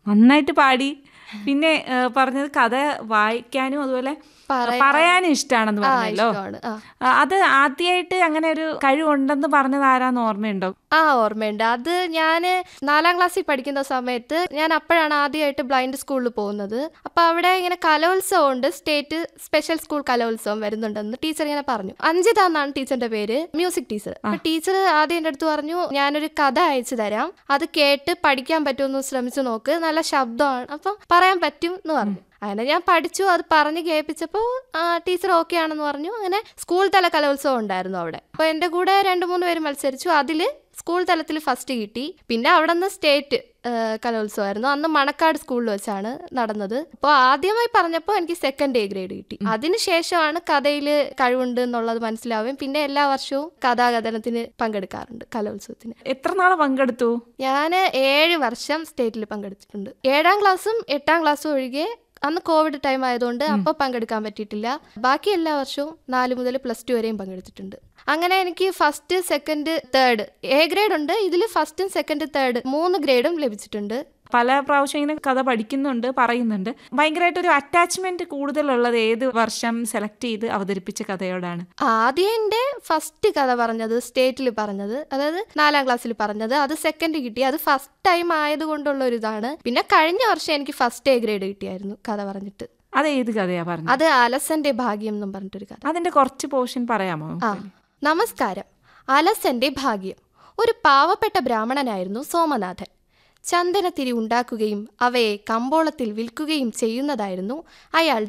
നന്നായിട്ട് പാടി പിന്നെ ഏ, പറഞ്ഞത് കഥ വായിക്കാനും അതുപോലെ പറയാൻ- പറയാനും ഇഷ്ടമാണെന്ന് ആ പറഞ്ഞല്ലോ ഇഷ്ടമാണ് ആ ആ, അത് ആദ്യമായിട്ട് അങ്ങനെ ഒരു കഴിവുണ്ടെന്ന് പറഞ്ഞത് ആരാന്ന് ഓർമ്മയുണ്ടോ ആ ഓർമ്മയുണ്ട് അത് ഞാൻ നാലാം ക്ലാസ്സിൽ പഠിക്കുന്ന സമയത്ത് ഞാൻ അപ്പോഴാണ് ആദ്യമായിട്ട് ബ്ലൈൻഡ് സ്കൂളിൽ പോകുന്നത് അപ്പോൾ അവിടെ ഇങ്ങനെ കലോത്സവം ഉണ്ട് സ്റ്റേറ്റ് സ്പെഷ്യൽ സ്കൂൾ കലോത്സവം വരുന്നുണ്ടെന്ന് ടീച്ചർ ഇങ്ങനെ പറഞ്ഞു അഞ്ജിത എന്നാണ് ടീച്ചറിന്റെ പേര് മ്യൂസിക് ടീച്ചർ അപ്പോൾ ടീച്ചർ ആദ്യം എൻ്റെ അടുത്ത് പറഞ്ഞു ഞാനൊരു കഥ അയച്ചു തരാം അത് കേട്ട് പഠിക്കാൻ പറ്റുമെന്ന് ശ്രമിച്ചു നോക്ക് നല്ല ശബ്ദമാണ് അപ്പം പറയാൻ പറ്റും എന്ന് പറഞ്ഞു അങ്ങനെ ഞാൻ പഠിച്ചു അത് പറഞ്ഞ് കേൾപ്പിച്ചപ്പോൾ ടീച്ചർ ഓക്കെ ആണെന്ന് പറഞ്ഞു അങ്ങനെ സ്കൂൾ തല കലോത്സവം ഉണ്ടായിരുന്നു അവിടെ അപ്പോൾ എൻ്റെ കൂടെ രണ്ട് മൂന്ന് പേര് മത്സരിച്ചു അതിൽ സ്കൂൾ തലത്തിൽ ഫസ്റ്റ് കിട്ടി പിന്നെ അവിടെ നിന്ന് സ്റ്റേറ്റ് കലോത്സവമായിരുന്നു അന്ന് മണക്കാട് സ്കൂളിൽ വെച്ചാണ് നടന്നത് അപ്പോൾ ആദ്യമായി പറഞ്ഞപ്പോൾ എനിക്ക് സെക്കൻഡ് എ ഗ്രേഡ് കിട്ടി അതിനുശേഷമാണ് കഥയിൽ കഴിവുണ്ട് എന്നുള്ളത് മനസ്സിലാവുകയും പിന്നെ എല്ലാ വർഷവും കഥാകഥനത്തിന് പങ്കെടുക്കാറുണ്ട് കലോത്സവത്തിന് എത്ര നാള് പങ്കെടുത്തു ഞാൻ ഏഴ് വർഷം സ്റ്റേറ്റിൽ പങ്കെടുത്തിട്ടുണ്ട് ഏഴാം ക്ലാസ്സും എട്ടാം ക്ലാസ്സും ഒഴികെ അന്ന് കോവിഡ് ടൈം ആയതുകൊണ്ട് അപ്പോൾ പങ്കെടുക്കാൻ പറ്റിയിട്ടില്ല ബാക്കി എല്ലാ വർഷവും നാല് മുതൽ പ്ലസ് ടു വരെയും പങ്കെടുത്തിട്ടുണ്ട് അങ്ങനെ എനിക്ക് first second third A grade ഉണ്ട് ഇതിൽ ഫസ്റ്റും സെക്കൻഡ് തേർഡ് മൂന്ന് ഗ്രേഡും ലഭിച്ചിട്ടുണ്ട് പല പ്രാവശ്യം ഇങ്ങനെ കഥ പഠിക്കുന്നുണ്ട് പറയുന്നുണ്ട് ഭയങ്കരമായിട്ട് ഒരു അറ്റാച്ച്മെന്റ് കൂടുതലുള്ളത് ഏത് വർഷം സെലക്ട് ചെയ്ത് അവതരിപ്പിച്ച കഥയോടാണ് ആദ്യം എൻ്റെ ഫസ്റ്റ് കഥ പറഞ്ഞത് സ്റ്റേറ്റിൽ പറഞ്ഞത് അതായത് നാലാം ക്ലാസ്സിൽ പറഞ്ഞത് അത് സെക്കൻഡ് കിട്ടി അത് ഫസ്റ്റ് ടൈം ആയതുകൊണ്ടുള്ള ഒരു ഇതാണ് പിന്നെ കഴിഞ്ഞ വർഷം എനിക്ക് ഫസ്റ്റ് എ ഗ്രേഡ് കിട്ടിയായിരുന്നു കഥ പറഞ്ഞിട്ട് അത് ഏത് കഥയാ പറഞ്ഞത് അത് അലസന്റെ ഭാഗ്യം എന്നും പറഞ്ഞിട്ടൊരു കഥ അതിന്റെ കുറച്ച് പോർഷൻ പറയാമോ ആ നമസ്കാരം അലസന്റെ ഭാഗ്യം ഒരു പാവപ്പെട്ട ബ്രാഹ്മണനായിരുന്നു സോമനാഥൻ ചന്ദനത്തിരി ഉണ്ടാക്കുകയും അവയെ കമ്പോളത്തിൽ വിൽക്കുകയും ചെയ്യുന്നതായിരുന്നു അയാളുടെ